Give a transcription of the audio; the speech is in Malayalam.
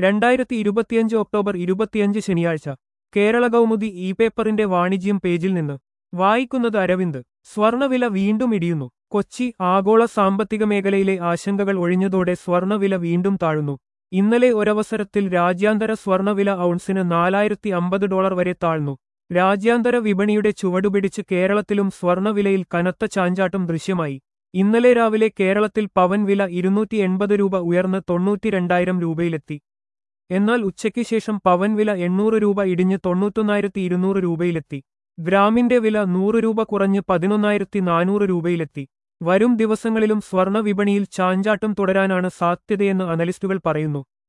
രണ്ടായിരത്തി ഇരുപത്തിയഞ്ച് ഒക്ടോബർ ഇരുപത്തിയഞ്ച് ശനിയാഴ്ച കേരള കൗമുദി ഇ പേപ്പറിന്റെ വാണിജ്യം പേജിൽ നിന്ന് വായിക്കുന്നത് അരവിന്ദ് സ്വർണവില വീണ്ടും ഇടിയുന്നു കൊച്ചി ആഗോള സാമ്പത്തിക മേഖലയിലെ ആശങ്കകൾ ഒഴിഞ്ഞതോടെ സ്വർണവില വീണ്ടും താഴുന്നു ഇന്നലെ ഒരവസരത്തിൽ രാജ്യാന്തര സ്വർണവില ഔൺസിന് നാലായിരത്തി അമ്പത് ഡോളർ വരെ താഴ്ന്നു രാജ്യാന്തര വിപണിയുടെ ചുവടുപിടിച്ച് കേരളത്തിലും സ്വർണവിലയിൽ കനത്ത ചാഞ്ചാട്ടം ദൃശ്യമായി ഇന്നലെ രാവിലെ കേരളത്തിൽ പവൻ വില ഇരുന്നൂറ്റി എൺപത് രൂപ ഉയർന്ന് തൊണ്ണൂറ്റി രണ്ടായിരം രൂപയിലെത്തി എന്നാൽ ഉച്ചയ്ക്ക് ശേഷം പവൻ വില എണ്ണൂറ് രൂപ ഇടിഞ്ഞ് തൊണ്ണൂറ്റൊന്നായിരത്തി ഇരുന്നൂറ് രൂപയിലെത്തി ഗ്രാമിന്റെ വില നൂറ് രൂപ കുറഞ്ഞ് പതിനൊന്നായിരത്തി നാനൂറ് രൂപയിലെത്തി വരും ദിവസങ്ങളിലും സ്വർണ വിപണിയിൽ ചാഞ്ചാട്ടം തുടരാനാണ് സാധ്യതയെന്ന് അനലിസ്റ്റുകൾ പറയുന്നു